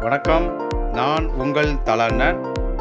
வணக்கம் நான் உங்கள் தலண்ணன்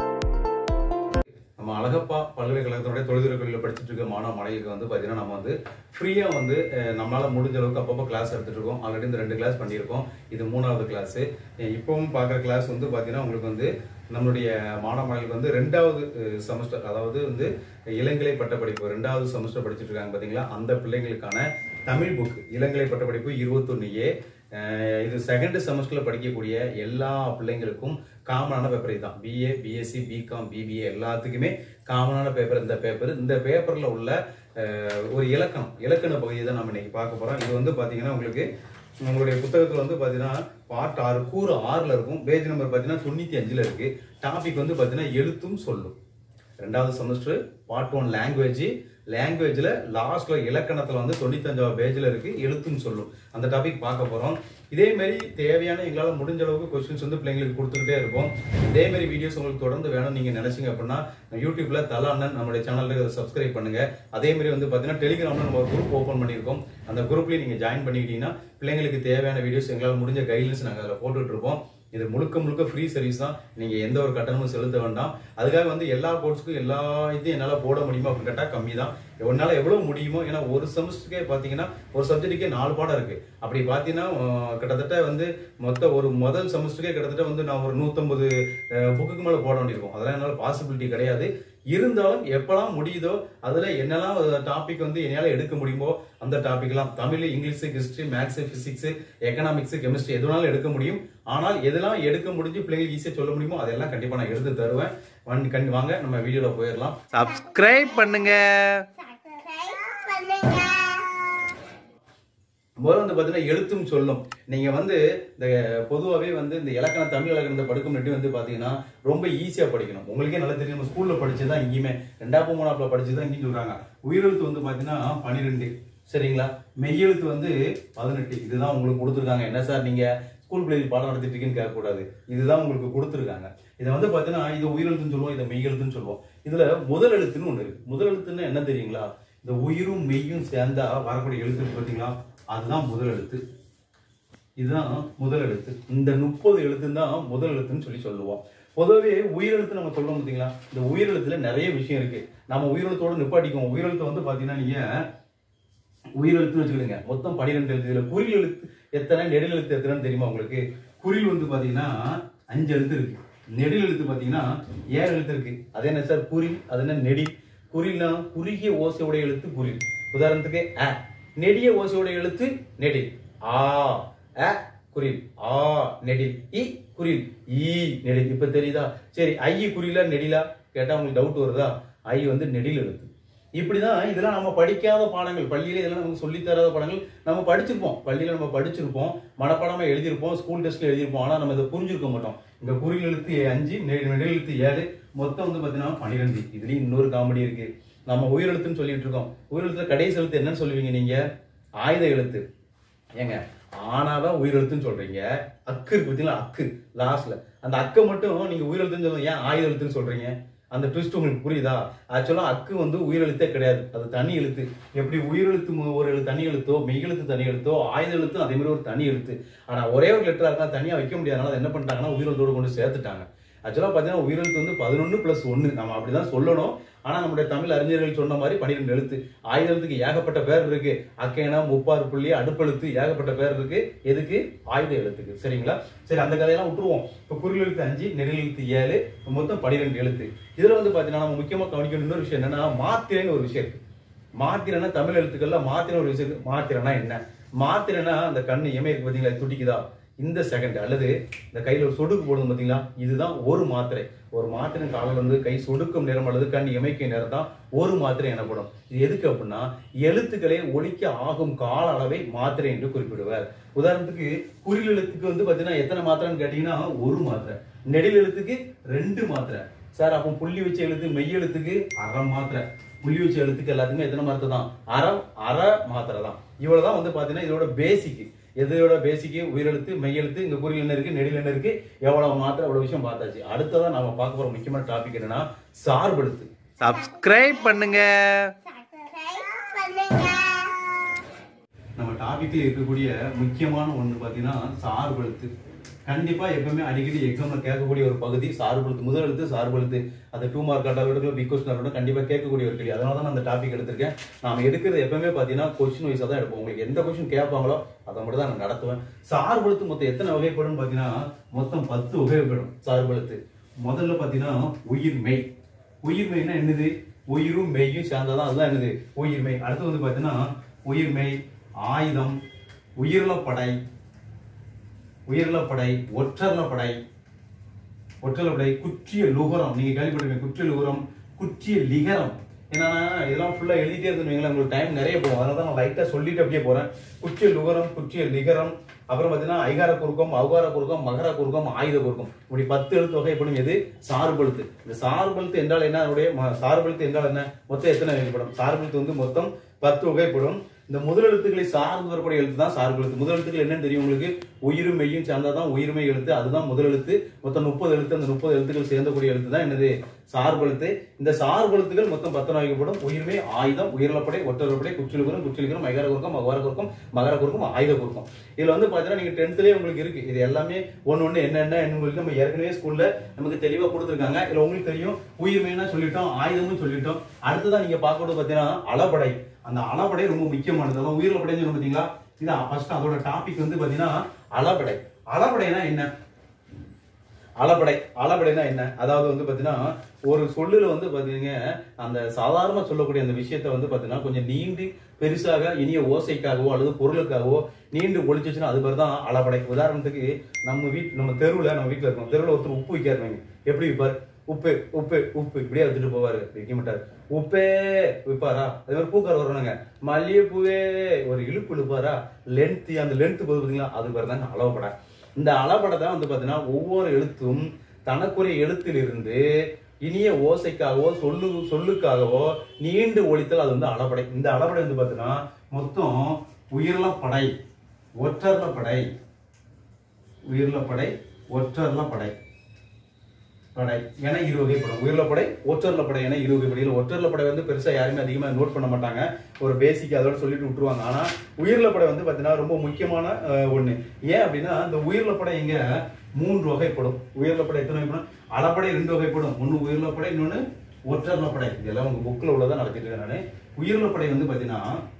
நம்ம அழகப்பா பல்கலைக்கழகத்தினுடைய தொழில்துறை கல்வியில் படிச்சுட்டு இருக்க மாணவ மாணவிகளுக்கு வந்து பார்த்தீங்கன்னா நம்ம வந்து ஃப்ரீயாக வந்து அஹ், நம்மளால முடிஞ்ச அளவுக்கு அப்பப்போ கிளாஸ் எடுத்துட்டு இருக்கோம் ஆல்ரெடி இந்த ரெண்டு கிளாஸ் பண்ணியிருக்கோம் இது மூணாவது கிளாஸ் இப்பவும் பார்க்குற கிளாஸ் வந்து பார்த்தீங்கன்னா உங்களுக்கு வந்து நம்மளுடைய மாணவ மாணவிகளுக்கு வந்து ரெண்டாவது செமஸ்டர் அதாவது வந்து இளங்கலை பட்டப்படிப்பு ரெண்டாவது செமஸ்டர் படிச்சுட்டு இருக்காங்க பார்த்தீங்களா அந்த பிள்ளைங்களுக்கான தமிழ் புக் இளங்கலை பட்டப்படிப்பு இருபத்தொன்னு ஏ அஹ் இது செகண்ட் செமஸ்டர்ல படிக்கக்கூடிய எல்லா பிள்ளைங்களுக்கும் காமனான பேப்பர் இதுதான் பிஏ பிஎஸ்சி பிகாம் பிபிஏ எல்லாத்துக்குமே காமனான பேப்பர் இந்த பேப்பர் இந்த பேப்பர்ல உள்ள அஹ், ஒரு இலக்கணம் இலக்கண பகுதியை தான் நம்ம இன்னைக்கு பார்க்க போறோம் இது வந்து பாத்தீங்கன்னா உங்களுக்கு உங்களுடைய புத்தகத்துல வந்து பாத்தீங்கன்னா பார்ட் ஆறு கூறு ஆறுல இருக்கும் பேஜ் நம்பர் பாத்தீங்கன்னா தொண்ணூத்தி அஞ்சுல இருக்கு டாபிக் வந்து பாத்தீங்கன்னா எழுத்தும் சொல்லும் ரெண்டாவது செமஸ்டர் பார்ட் ஒன் லாங்குவேஜ் லாங்குவேஜ்ல லாஸ்ட்ல இலக்கணத்துல வந்து தொண்ணூத்தஞ்சாவது பேஜ்ல இருக்கு எழுத்துன்னு சொல்லும் அந்த டாபிக் பார்க்க போறோம் இதே மாதிரி தேவையான எங்களால் முடிஞ்ச அளவுக்கு கொஸ்டின்ஸ் வந்து பிள்ளைங்களுக்கு கொடுத்துக்கிட்டே இருப்போம் இதே மாதிரி வீடியோஸ் உங்களுக்கு தொடர்ந்து வேணும் நீங்க நினைச்சீங்க அப்படின்னா யூடியூப்ல தலா அண்ணன் நம்மளுடைய சேனலுக்கு சப்ஸ்கிரைப் பண்ணுங்க அதே மாதிரி வந்து பாத்தீங்கன்னா டெலிகிராம்ல நம்ம ஒரு குரூப் ஓப்பன் பண்ணியிருக்கோம் அந்த குரூப்லயும் நீங்க ஜாயின் பண்ணிக்கிட்டீங்கன்னா பிள்ளைங்களுக்கு தேவையான வீடியோஸ் எங்களால் முடிஞ்ச கைட்லைன்ஸ் நாங்கள் அதில் போட்டுட்டு இருப்போம் இது முழுக்க முழுக்க ஃப்ரீ சர்வீஸ் தான் நீங்க எந்த ஒரு கட்டணமும் செலுத்த வேண்டாம் அதுக்காக வந்து எல்லா கோர்ஸ்க்கும் எல்லா இதையும் என்னால போட முடியுமா அப்படின்னு கேட்டா கம்மி தான் உன்னால எவ்வளவு முடியுமோ ஏன்னா ஒரு செமஸ்டருக்கே பாத்தீங்கன்னா ஒரு சப்ஜெக்ட்டுக்கே நாலு பாடம் இருக்கு அப்படி பாத்தீங்கன்னா அஹ், கிட்டத்தட்ட வந்து மொத்த ஒரு முதல் செமஸ்டருக்கே கிட்டத்தட்ட வந்து நான் ஒரு நூத்தம்பது புக்குக்கு மேல போட வேண்டியிருக்கும் அதெல்லாம் என்னால பாசிபிலிட்டி கிடையாது இருந்தாலும் எப்பெல்லாம் முடியுதோ அதுல என்னெல்லாம் டாபிக் வந்து என்னால எடுக்க முடியுமோ அந்த டாபிக்லாம் Tamil English history maths physics economics chemistry எதுனாலும் எடுக்க முடியும் ஆனால் எதெல்லாம் எடுக்க முடிஞ்சு பிள்ளைங்களுக்கு ஈஸியாக சொல்ல முடியுமோ அதெல்லாம் கண்டிப்பா நான் எடுத்து தருவேன் வந்து கண்டி வாங்க நம்ம வீடியோல போயிடலாம் சப்ஸ்கிரைப் பண்ணுங்க முதல்ல வந்து பார்த்தீங்கன்னா எழுத்தும் சொல்லும் நீங்க வந்து இந்த பொதுவாகவே வந்து இந்த இலக்கண தமிழ் இலக்கணத்தை படிக்கும் நட்டி வந்து பார்த்தீங்கன்னா ரொம்ப ஈஸியாக படிக்கணும் உங்களுக்கே நல்லா தெரியும் நம்ம ஸ்கூல்ல படிச்சு தான் இங்கேயுமே ரெண்டாப்பு மூணாப்புல படிச்சு தான் இங்கேயும் சொல்றாங்க உயிரெழுத்து வந்து பார்த்தீங்கன்னா பன்னிரெண்டு சரிங்களா மெய்யெழுத்து வந்து பதினெட்டு இதுதான் உங்களுக்கு கொடுத்துருக்காங்க என்ன சார் நீங்க ஸ்கூல் பிள்ளைகள் பாடம் நடத்திட்டு இருக்கீங்கன்னு கேட்கக்கூடாது இதுதான் உங்களுக்கு கொடுத்துருக்காங்க இதை வந்து பார்த்தீங்கன்னா இது உயிரெழுத்துன்னு சொல்லுவோம் இதை மெய்யெழுத்துன்னு சொல்லுவோம் இதுல முதல் எழுத்துன்னு ஒன்று இருக்கு முதல் எழுத்துன்னு என்ன தெரியுங்களா இந்த உயிரும் மெய்யும் சேர்ந்தா வரக்கூடிய எழுத்து இருக்கு பார்த்தீங்களா அதுதான் முதல் எழுத்து இதுதான் முதல் எழுத்து இந்த முப்பது எழுத்து தான் முதல் எழுத்துன்னு சொல்லி சொல்லுவோம் பொதுவாகவே உயிரெழுத்து நம்ம சொல்றோம் பார்த்தீங்களா இந்த உயிரெழுத்துல நிறைய விஷயம் இருக்கு நம்ம உயிரெழுத்தோட நிப்பாட்டிக்குவோம் உயிரெழுத்து வந்து பாத்தீங்கன்னா நீங்க உயிரெழுத்துன்னு வச்சுக்கிடுங்க மொத்தம் பன்னிரெண்டு எழுத்து இதுல குறில் எழுத்து எத்தனை நெடில் எழுத்து எத்தனைன்னு தெரியுமா உங்களுக்கு குறில் வந்து பாத்தீங்கன்னா அஞ்சு எழுத்து இருக்கு நெடில் எழுத்து பாத்தீங்கன்னா ஏழு எழுத்து இருக்கு அது என்ன சார் குறில் அது என்ன நெடி குறில்னா குறுகிய ஓசையுடைய எழுத்து குறில் உதாரணத்துக்கு அ நெடிய ஓசையுடைய எழுத்து நெடில் ஆ அ குறில் ஆ நெடில் இ குறில் ஈ நெடில் இப்ப தெரியுதா சரி ஐ குறிலா நெடிலா கேட்டா உங்களுக்கு டவுட் வருதா ஐ வந்து நெடில் எழுத்து இப்படிதான் இதெல்லாம் நம்ம படிக்காத பாடங்கள் பள்ளியில இதெல்லாம் நமக்கு சொல்லித் தராத பாடங்கள் நம்ம படிச்சிருப்போம் பள்ளியில நம்ம படிச்சிருப்போம் மனப்பாடமா எழுதியிருப்போம் ஸ்கூல் டெஸ்ட்ல எழுதியிருப்போம் ஆனா நம்ம இதை புரிஞ்சிருக்க மாட்டோம் இந்த குறில் எழுத்து அஞ்சு நெ- நெடில் எழுத்து ஏழு மொத்தம் வந்து பாத்தீங்கன்னா பன்னிரெண்டு இதுலயும் இன்னொரு காமெடி இருக்கு நம்ம உயிரெழுத்துன்னு சொல்லிட்டு இருக்கோம் உயிரெழுத்துல கடைசி எழுத்து என்னன்னு சொல்லுவீங்க நீங்க ஆயுத எழுத்து ஏங்க ஆனாதான் உயிரெழுத்துன்னு சொல்றீங்க அக்கு இருக்கு பார்த்தீங்களா அக்கு லாஸ்ட்ல அந்த அக்கை மட்டும் நீங்க உயிரெழுத்துன்னு சொல்லுங்க ஏன் ஆயுத எழுத்துன்னு சொல்றீங்க அந்த ட்விஸ்ட் உங்களுக்கு புரியுதா ஆக்சுவலா அக்கு வந்து உயிரெழுத்தே கிடையாது அது தனி எழுத்து எப்படி உயிரெழுத்து மு- ஒரு எழுத்து தனி எழுத்தோ மெய்யெழுத்து தனி எழுத்தோ ஆயுத எழுத்தும் அதே மாதிரி ஒரு தனி எழுத்து ஆனா ஒரே ஒரு லெட்டரா இருக்கா தனியா வைக்க முடியாதனால அதை என்ன பண்ணிட்டாங்கன்னா உயிரெழுத்தோடு கொண்டு சேர்த்துட்டாங்க ஆக்சுவலா பாத்தீங்கன்னா உயிரெழுத்து வந்து பதினொன்னு பிளஸ் ஒன்னு நம்ம அப்படிதான் சொல்லணும் ஆனா நம்முடைய தமிழ் அறிஞர்கள் சொன்ன மாதிரி பன்னிரெண்டு எழுத்து ஆயுத எழுத்துக்கு ஏகப்பட்ட பேர் இருக்கு அக்கேனா முப்பாறு புள்ளி அடுப்பெழுத்து ஏகப்பட்ட பேர் இருக்கு எதுக்கு ஆயுத எழுத்துக்கு சரிங்களா சரி அந்த கதையெல்லாம் விட்டுருவோம் இப்போ குரில் எழுத்து அஞ்சு நெடில் எழுத்து ஏழு மொத்தம் பன்னிரெண்டு எழுத்து இதுல வந்து பாத்தீங்கன்னா நம்ம முக்கியமா கவனிக்கணும் இன்னொரு விஷயம் என்னன்னா மாத்திரைன்னு ஒரு விஷயம் இருக்கு மாத்திரைனா தமிழ் எழுத்துக்கள்ல மாத்திரை ஒரு விஷயம் இருக்கு. மாத்திரைனா என்ன மாத்திரைனா அந்த கண்ணு எமை இருக்கு பாத்தீங்களா இது துடிக்குதா இந்த செகண்ட் அல்லது இந்த கையில ஒரு சொடுக்கு போடுது பாத்தீங்களா இதுதான் ஒரு மாத்திரை ஒரு மாத்திரை காலில் வந்து கை சொடுக்கும் நேரம் அல்லது கண் இமைக்கும் நேரம் தான் ஒரு மாத்திரை எனப்படும் இது எதுக்கு அப்படின்னா எழுத்துக்களை ஒலிக்க ஆகும் கால அளவை மாத்திரை என்று குறிப்பிடுவார் உதாரணத்துக்கு குறில் எழுத்துக்கு வந்து பாத்தீங்கன்னா எத்தனை மாத்திரைன்னு கேட்டீங்கன்னா ஒரு மாத்திரை நெடில் எழுத்துக்கு ரெண்டு மாத்திரை சார் அப்போ புள்ளி வச்ச எழுத்து மெய் எழுத்துக்கு அரை மாத்திரை புள்ளி வச்ச எழுத்துக்கு எல்லாத்துக்குமே எத்தனை மாத்திரை தான் அரை அரை மாத்திரை தான் இவ்வளவுதான் வந்து பாத்தீங்கன்னா இதோட பேசிக் எதோட பேசிக்கு உயிரெழுத்து மெய்யெழுத்து இங்க குறில் என்ன இருக்கு நெடில் என்ன இருக்கு எவ்வளவு மாத்திரை அவ்வளவு விஷயம் பார்த்தாச்சு அடுத்ததா நாம பார்க்க போற முக்கியமான டாபிக் என்னன்னா சார்பெழுத்து சப்ஸ்கிரைப் பண்ணுங்க நம்ம டாபிக்ல இருக்கக்கூடிய முக்கியமான ஒண்ணு பாத்தீங்கன்னா சார்பெழுத்து கண்டிப்பா எப்பவுமே அடிக்கடி எக்ஸாம்ல கேட்கக்கூடிய ஒரு பகுதி சார்பெழுத்து முதல் எழுத்து சார்பெழுத்து அது டூ மார்க் ஆட்டாக இருக்கட்டும் பிக் கொஸ்டின் இருக்கட்டும் கண்டிப்பா கேட்கக்கூடிய ஒரு கேள்வி அதனால தான் நான் அந்த டாபிக் எடுத்திருக்கேன் நாம எடுக்கிறது எப்பவுமே பாத்தீங்கன்னா கொஸ்டின் வைஸா தான் எடுப்போம் உங்களுக்கு எந்த கொஸ்டின் கேட்பாங்களோ அதை மட்டும் தான் நான் நடத்துவேன் சார்பெழுத்து மொத்தம் எத்தனை வகைப்படும் பாத்தீங்கன்னா மொத்தம் பத்து வகைப்படும் சார்பெழுத்து முதல்ல பாத்தீங்கன்னா உயிர்மெய் உயிர்மெய்னா என்னது உயிரும் மெய்யும் சேர்ந்ததான் அதுதான் என்னது உயிர்மெய் அடுத்து வந்து பாத்தீங்கன்னா உயிர்மெய் ஆயுதம் உயிரிழப்படை உயிரிழப்படை ஒற்றர்லப்படை ஒற்றர்லப்படை குற்றிய லுகரம் நீங்க கேள்விப்பட்டிருப்பீங்க குற்றிய லுகரம் குற்றிய லிகரம் என்னன்னா இதெல்லாம் ஃபுல்லா எழுதிட்டே இருந்தீங்களா உங்களுக்கு டைம் நிறைய போகும் அதனால தான் நான் லைட்டா சொல்லிட்டு அப்படியே போறேன் குற்றிய லுகரம் குற்றிய லிகரம் அப்புறம் பாத்தீங்கன்னா ஐகார குறுக்கம் அவுகார குறுக்கம் மகர குறுக்கம் ஆயுத குறுக்கம் இப்படி பத்து எழுத்து வகைப்படும் எது சார்பெழுத்து இந்த சார்பெழுத்து என்றால் என்ன அதனுடைய ம- சார்பெழுத்து என்றால் என்ன மொத்தம் எத்தனை வகைப்படும் சார்பெழுத்து வந்து மொத்தம் பத்து வகைப்படும் இந்த முதல் எழுத்துக்களை சார்ந்து வரக்கூடிய எழுத்து தான் சார்பு எழுத்து முதல் எழுத்துக்கள் என்னன்னு தெரியும் உங்களுக்கு உயிரும் மெய்யும் சேர்ந்தாதான் உயிர்மை எழுத்து அதுதான் முதல் எழுத்து மொத்தம் முப்பது எழுத்து அந்த முப்பது எழுத்துக்கள் சேர்ந்தக்கூடிய எழுத்து தான் என்னது சார்பு எழுத்து இந்த சார்பு எழுத்துக்கள் மொத்தம் பத்து வகைப்படும் உயிர்மை ஆயுதம் உயிரிழப்படை ஒற்றரப்படை குற்றிலுகுரம் குற்றிலுகுரம் மைகார குறுக்கம் மகவார குறுக்கம் மகர குறுக்கம் ஆயுத குறுக்கம் இதுல வந்து பாத்தீங்கன்னா நீங்க டென்த்லயே உங்களுக்கு இருக்கு இது எல்லாமே ஒன்னு ஒண்ணு என்னென்ன உங்களுக்கு நம்ம ஏற்கனவே ஸ்கூல்ல நமக்கு தெளிவா கொடுத்துருக்காங்க இதுல உங்களுக்கு தெரியும் உயிர்மைனா சொல்லிட்டோம் ஆயுதமும் சொல்லிட்டோம் அடுத்ததான் நீங்க பார்க்கறது பாத்தீங்கன்னா அளபடை அந்த அளபடை ரொம்ப முக்கியமானது அதான் உயிரிழப்படைன்னு சொல்லி பாத்தீங்களா இதான் ஃபர்ஸ்ட் அதோட டாபிக் வந்து பாத்தீங்கன்னா அளபடை அளபடைனா என்ன அளபடை அளபடைனா என்ன அதாவது வந்து பாத்தீங்கன்னா ஒரு சொல்லுல வந்து பாத்தீங்க அந்த சாதாரண சொல்லக்கூடிய அந்த விஷயத்த வந்து பாத்தீங்கன்னா கொஞ்சம் நீண்டு பெருசாக இனிய ஓசைக்காகவோ அல்லது பொருளுக்காகவோ நீண்டு ஒழிச்சுச்சுன்னா அது பேர் தான் அளபடை உதாரணத்துக்கு நம்ம வீட் நம்ம தெருவுல நம்ம வீட்டுல இருக்கோம் தெருவுல ஒருத்தர் உப்பு விற்கிறாருங்க எப்படி விற்பார் உப்பு உப்பு உப்பு இப்படியே எடுத்துட்டு போவாரு விற்க மாட்டாரு உப்பே விற்பாரா அதே மாதிரி பூக்கார் வர்றாங்க மல்லிகைப்பூவே ஒரு இழுப்பு இழுப்பாரா லென்த் அந்த லென்த் போது பாத்தீங்களா அது பேர் தான் அளவுபடை இந்த அளபடை தான் வந்து பாத்தீங்கன்னா ஒவ்வொரு எழுத்தும் தனக்குரிய எழுத்திலிருந்து இனிய ஓசைக்காகவோ சொல்லு சொல்லுக்காகவோ நீண்டு ஒழித்தல் அது வந்து அளபடை இந்த அளபடை வந்து பாத்தீங்கன்னா மொத்தம் உயிர்ல படை ஒற்றர்ல படை உயிர்ல படை ஒற்றர்ல படை படை என இரு வகைப்படும் உயிர்ல படை ஒற்றர்ல படை என இரு வகைப்படையில் ஒற்றர்ல படை வந்து பெருசா யாருமே அதிகமா நோட் பண்ண மாட்டாங்க ஒரு பேசிக் அதோட சொல்லிட்டு விட்டுருவாங்க ஆனா உயிர்ல படை வந்து பாத்தீங்கன்னா ரொம்ப முக்கியமான அஹ், ஒண்ணு ஏன் அப்படின்னா இந்த உயிர்ல படை இங்க மூன்று வகைப்படும் உயிர்ல படை எத்தனை வகைப்படும் அளப்படை ரெண்டு வகைப்படும் ஒண்ணு உயிர்ல படை இன்னொன்னு ஒற்றர்ல படை இதெல்லாம் உங்க புக்ல உள்ளதான் நடத்திட்டு இருக்கேன் நானு உயிர்ல படை வந்து பாத்தீங்கன்னா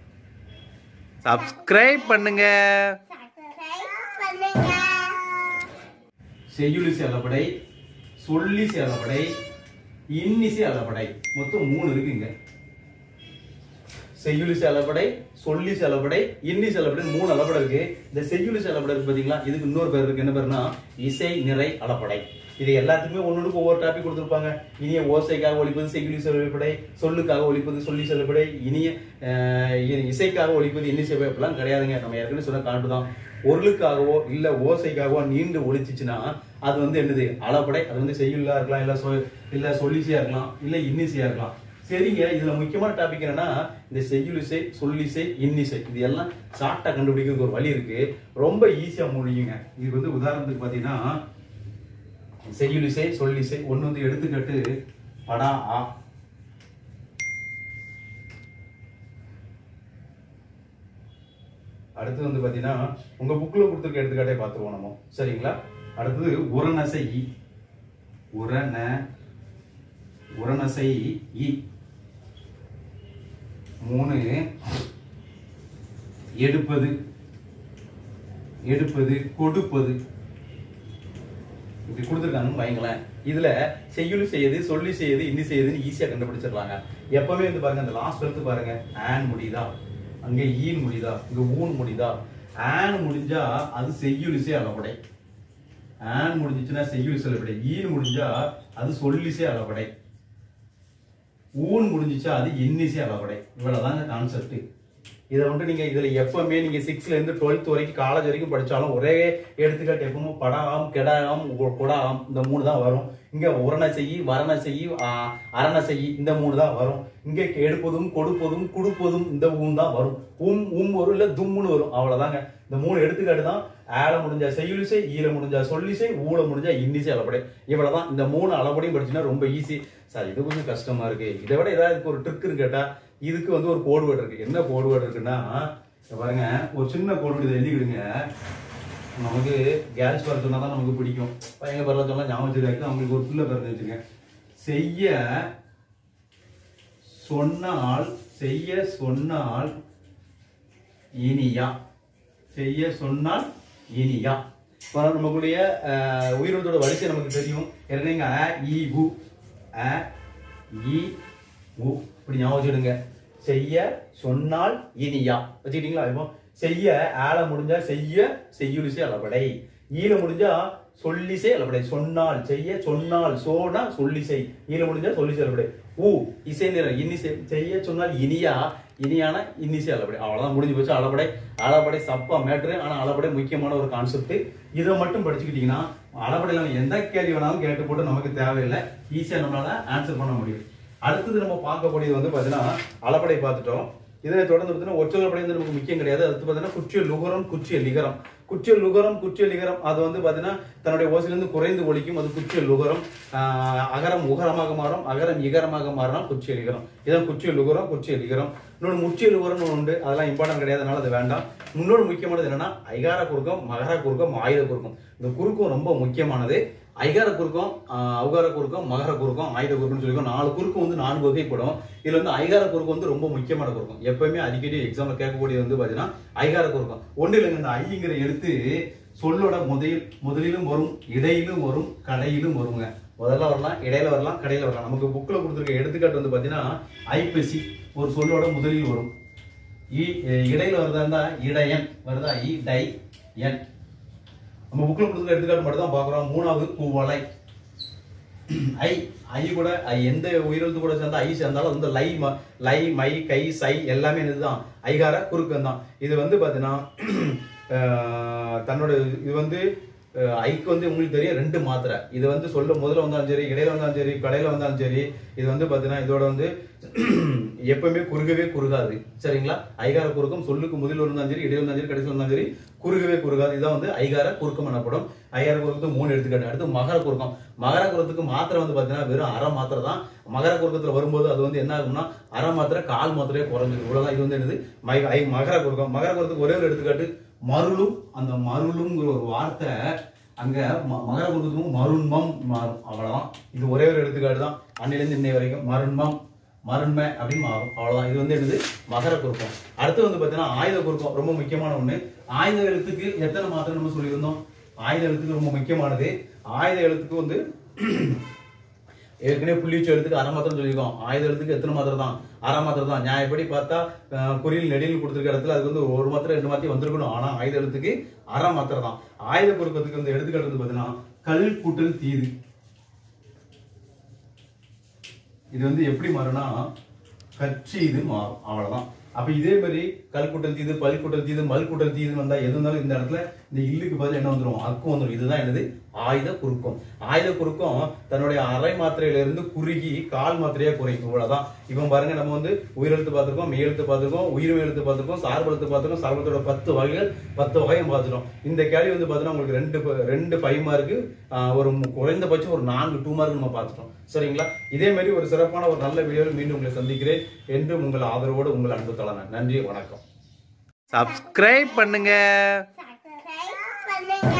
சப்ஸ்கிரைப் பண்ணுங்க செய்யுளிசை அளபடை சொல்லிசை அளபடை இன்னிசை அளபடை மொத்தம் மூணு இருக்குங்க செய்யுளிசை அளபடை சொல்லிசை அளபடை இன்னிசை அளபடை மூணு அளபடை இருக்கு இந்த செய்யுளிசை அளபடை இருக்கு பாத்தீங்களா இதுக்கு இன்னொரு பேர் இருக்கு என்ன பேருனா இசை நிறை அளபடை இது எல்லாத்துக்குமே ஒன்னொன்றுக்கு ஒவ்வொரு டாபிக் கொடுத்துருப்பாங்க இனிய ஓசைக்காக ஒழிப்பது செய்யுளி செலப்படை சொல்லுக்காக ஒழிப்பது சொல்லி செலப்படை இனிய அஹ், இ- இசைக்காக ஒழிப்பது இன்னிசை அப்படிலாம் கிடையாதுங்க நம்ம ஏற்கனவே சொன்ன காட்டு தான் பொருளுக்காகவோ இல்ல ஓசைக்காகவோ நீண்டு ஒழிச்சிச்சுன்னா அது வந்து என்னது அளபடை அது வந்து செய்யுள்ளா இருக்கலாம் இல்ல சொ இல்ல சொல்லிசையா இருக்கலாம் இல்ல இன்னிசையா இருக்கலாம் சரிங்க இதுல முக்கியமான டாபிக் என்னன்னா இந்த செய்யுளிசை சொல்லிசை இன்னிசை இது எல்லாம் ஷார்ட்டா கண்டுபிடிக்கிறதுக்கு ஒரு வழி இருக்கு ரொம்ப ஈஸியா முடியுங்க இது வந்து உதாரணத்துக்கு பாத்தீங்கன்னா செய்யுளிசை சொல்லிசை ஒண்ணு வந்து எடுத்துக்காட்டு படா ஆ அடுத்து வந்து பாத்தீங்கன்னா உங்க புக்ல கொடுத்துருக்க எடுத்துக்காட்டே பார்த்துருவோம் நம்ம சரிங்களா அடுத்தது உரநசை இ உரண உரநசை இ மூணு எடுப்பது எடுப்பது கொடுப்பது இப்படி கொடுத்துருக்காங்கன்னு வைங்களேன் இதுல செய்யுள் செய்யுது சொல்லி செய்யுது இன்னி செய்யுதுன்னு ஈஸியா கண்டுபிடிச்சிடலாங்க எப்பவுமே வந்து பாருங்க அந்த லாஸ்ட் எடுத்து பாருங்க ஆன் முடியுதா அங்க ஈன் முடியுதா இங்க ஊன் முடியுதா ஆன் முடிஞ்சா அது செய்யுளிசை அளபடை ஆன் முடிஞ்சுச்சுன்னா செய்யுள் செலப்படை ஈன் முடிஞ்சா அது சொல்லிசை அளபடை ஊன் முடிஞ்சுச்சா அது இன்னிசை அளபடை இவ்வளவுதாங்க கான்செப்ட் இதை வந்து நீங்க இதுல எப்பவுமே நீங்க சிக்ஸ்ல இருந்து டுவெல்த் வரைக்கும் காலேஜ் வரைக்கும் படிச்சாலும் ஒரே எடுத்துக்காட்டு எப்பவுமே படாம் கெடாம் கொடாம் இந்த மூணு தான் வரும் இங்க உரண செய்யி வரண செய்யி ஆஹ், அரண செய்யி இந்த மூணு தான் வரும் இங்க எடுப்பதும் கொடுப்பதும் குடுப்பதும் இந்த ஊன் தான் வரும் உம் உம் வரும் இல்ல தும்முன்னு வரும் அவ்வளவுதாங்க இந்த மூணு எடுத்துக்காட்டு தான் ஆல முடிஞ்சா செய்யுளிசை ஈல முடிஞ்சா சொல்லிசை ஊல முடிஞ்சா இன்னிசை அளபடை இவ்வளவுதான் இந்த மூணு அளபடையும் படிச்சுன்னா ரொம்ப ஈஸி சார் இது கொஞ்சம் கஷ்டமா இருக்கு இதை விட ஏதாவது இதுக்கு ஒரு ட்ரிக் கேட்டா இதுக்கு வந்து ஒரு கோடு வேர்டு இருக்கு என்ன கோடு வேர்டு இருக்குன்னா இங்க பாருங்க ஒரு சின்ன கோடு வேர்டு இதை எழுதிக்கிடுங்க நமக்கு கேர்ள்ஸ் பேர் சொன்னா தான் நமக்கு பிடிக்கும் பையங்க பேர்லாம் சொன்னா ஞாபகம் வச்சிருக்காங்க அவங்களுக்கு ஒரு பிள்ளை பேர் வச்சிருக்கேன் செய்ய சொன்னால் செய்ய சொன்னால் இனியா செய்ய சொன்னால் இனியா இப்போ நமக்குடைய அஹ், உயிரெழுத்தோட வரிசை நமக்கு தெரியும் ஏற்கனவே இங்க அ இ உ அ இ உ இப்படி ஞாபகம் வச்சுடுங்க செய்ய சொன்னால் இனியா வச்சுக்கிட்டீங்களா இப்போ செய்ய ஆல முடிஞ்சா செய்ய செய்யுளிசை அளபடை ஈல முடிஞ்சா சொல்லிசை அளபடை சொன்னால் செய்ய சொன்னால் சோனா சொல்லிசை ஈல முடிஞ்சா சொல்லிசை அளபடை ஊ இசை நிறம் இன்னிசை செய்ய சொன்னால் இனியா இனியான இன்னிசை அளபடை அவ்வளவுதான் முடிஞ்சு போச்சு அளபடை அளபடை சப்பா மேட்ரு ஆனா அளபடை முக்கியமான ஒரு கான்செப்ட் இதை மட்டும் படிச்சுக்கிட்டீங்கன்னா அளபடையில எந்த கேள்வி வேணாலும் கேட்டு போட்டு நமக்கு தேவையில்லை ஈஸியா நம்மளால ஆன்சர் பண்ண முடியும் அடுத்தது நம்ம பார்க்கக்கூடியது வந்து பாத்தீங்கன்னா அளபடை பார்த்துட்டோம் இதனை தொடர்ந்து பார்த்தீங்கன்னா ஒற்றல் படை வந்து நமக்கு முக்கியம் கிடையாது அடுத்து பார்த்தீங்கன்னா குச்சியல் லுகரம் குச்சியல் லிகரம் குச்சியல் லுகரம் குச்சியல் லிகரம் அது வந்து பார்த்தீங்கன்னா தன்னுடைய ஓசையிலிருந்து குறைந்து ஒழிக்கும் அது குச்சியல் லுகரம் ஆஹ் அகரம் உகரமாக மாறும் அகரம் இகரமாக மாறினால் குச்சியல் லிகரம் இதான் குச்சியல் லுகரம் குச்சியல் லிகரம் இன்னொன்று முச்சியல் லுகரம்னு ஒன்று உண்டு அதெல்லாம் இம்பார்ட்டன்ட் கிடையாது அதனால அது வேண்டாம் இன்னொரு முக்கியமானது என்னன்னா ஐகார குறுக்கம் மகர குறுக்கம் ஆயுத குறுக்கம் இந்த குறுக்கம் ரொம்ப முக்கியமானது ஐகார குறுக்கம் ஆஹ் அவுகார குறுக்கம் மகர குறுக்கம் ஆயுத குறுக்கம்னு சொல்லிக்கோ நாலு குறுக்கம் வந்து நான்கு வகைப்படும் இதுல வந்து ஐகார குறுக்கம் வந்து ரொம்ப முக்கியமான குறுக்கம் எப்பவுமே அடிக்கடி எக்ஸாம்ல கேட்கக்கூடியது வந்து பாத்தீங்கன்னா ஐகார குறுக்கம் ஒண்ணு இல்லைங்க இந்த ஐங்கிற எழுத்து சொல்லோட முதலில் முதலிலும் வரும் இடையிலும் வரும் கடையிலும் வருங்க முதல்ல வரலாம் இடையில வரலாம் கடையில வரலாம் நமக்கு புக்ல கொடுத்துருக்க எடுத்துக்காட்டு வந்து பாத்தீங்கன்னா ஐப்பசி ஒரு சொல்லோட முதலில் வரும் இ- இடையில வருதா இருந்தா இடையன் வருதா இ டை என் நம்ம புக்ல கொடுத்துருக்க எடுத்துக்காட்டு மட்டும் தான் பாக்குறோம் மூணாவது குவளை ஐ ஐ கூட ஐ எந்த உயிரெழுத்து கூட சேர்ந்தா ஐ சேர்ந்தாலும் வந்து லை ம- லை மை கை சை எல்லாமே இதுதான் ஐகார குறுக்கம் தான் இது வந்து பாத்தீங்கன்னா அஹ், தன்னோட இது வந்து அஹ், ஐக்கு வந்து உங்களுக்கு தெரியும் ரெண்டு மாத்திரை இது வந்து சொல்ல முதல்ல வந்தாலும் சரி இடையில வந்தாலும் சரி கடையில வந்தாலும் சரி இது வந்து பாத்தீங்கன்னா இதோட வந்து எப்பவுமே குறுகவே குறுகாது சரிங்களா ஐகார குறுக்கம் சொல்லுக்கு முதலில் இருந்தாலும் சரி இடையில இருந்தாலும் சரி கடைசியில் இருந்தாலும் சரி குறுகவே குறுகாது இதான் வந்து ஐகார குறுக்கம் எனப்படும் ஐகார குறுக்கத்துக்கு மூணு எடுத்துக்காட்டு அடுத்து மகர குறுக்கம் மகர குறுக்கத்துக்கு மாத்திரை வந்து பாத்தீங்கன்னா வெறும் அரை மாத்திரை தான் மகர குறுக்கத்துல வரும்போது அது வந்து என்ன ஆகும்னா அரை மாத்திரை கால் மாத்திரையே குறைஞ்சிடும் இவ்வளவுதான் இது வந்து என்னது மை- ஐ- மகர குறுக்கம் மகர குறுக்கத்துக்கு ஒரே ஒரு எடுத்துக்காட்டு மருளும் அந்த மருளுங்கிற ஒரு வார்த்தை அங்க ம- மகர குறுக்கத்துக்கும் மருண்மம் மாறும் அவ்வளவுதான் இது ஒரே ஒரு எடுத்துக்காட்டு தான் அன்னிலிருந்து இன்னை வரைக்கும் மருண்மம் மருண்மை அப்படின்னு மாறும் அவ்வளவுதான் இது வந்து என்னது மகர குறுக்கம் அடுத்து வந்து பாத்தீங்கன்னா ஆயுத குறுக்கம் ரொம்ப முக்கியமான ஒண்ணு ஆயுத எழுத்துக்கு எத்தனை மாத்திரை நம்ம சொல்லியிருந்தோம் ஆயுத எழுத்துக்கு ரொம்ப முக்கியமானது ஆயுத எழுத்துக்கு வந்து ஏற்கனவே புள்ளிச்சு எழுத்துக்கு அரை மாத்திரம் சொல்லியிருக்கோம் ஆயுத எழுத்துக்கு எத்தனை மாத்திரை தான் அரை மாத்திரை தான் நியாயப்படி பார்த்தா அஹ், குறியில் நெடியில் கொடுத்துருக்க இடத்துல அது வந்து ஒரு மாத்திரை ரெண்டு மாத்திரை வந்திருக்கணும் ஆனா ஆயுத எழுத்துக்கு அரை மாத்திரை தான் ஆயுத குறுக்கத்துக்கு வந்து எடுத்துக்காட்டு வந்து பாத்தீங்கன்னா கல் கூட்டல் தீது இது வந்து எப்படி மாறும்னா கட்சி இது மாறும் அவ்வளவுதான் அப்ப இதே மாதிரி கல் கூட்டல் தீது பல் கூட்டல் தீது மல் கூட்டல் தீதுன்னு வந்தா எது இருந்தாலும் இந்த இடத்துல இந்த இல்லுக்கு பதில் என்ன வந்துரும் அக்கு வந்துரும் இதுதான் என்னது ஆயுத குறுக்கம் ஆயுத குறுக்கம் தன்னுடைய அரை மாத்திரையில இருந்து குறுகி கால் மாத்திரையா குறையும் இவ்வளவுதான் இப்போ பாருங்க நம்ம வந்து உயிரெழுத்து பார்த்திருக்கோம் மெய்யெழுத்து பார்த்திருக்கோம் உயிர் எழுத்து பார்த்திருக்கோம் சார்பெழுத்து பார்த்திருக்கோம் சார்பெழுத்தோட பத்து வகைகள் பத்து வகையும் பார்த்துட்டோம் இந்த கேள்வி வந்து பார்த்தீங்கன்னா உங்களுக்கு ரெண்டு ப- ரெண்டு ஃபைவ் மார்க்கு ஒரு மு- குறைந்தபட்சம் ஒரு நான்கு டூ மார்க் நம்ம பார்த்துட்டோம் சரிங்களா இதே மாதிரி ஒரு சிறப்பான ஒரு நல்ல வீடியோவில் மீண்டும் உங்களை சந்திக்கிறேன் என்று உங்கள் ஆதரவோடு உங்கள் அன்பு தலன நன்றி வணக்கம் சப்ஸ்கிரைப் பண்ணுங்க Subscribe பண்ணுங்க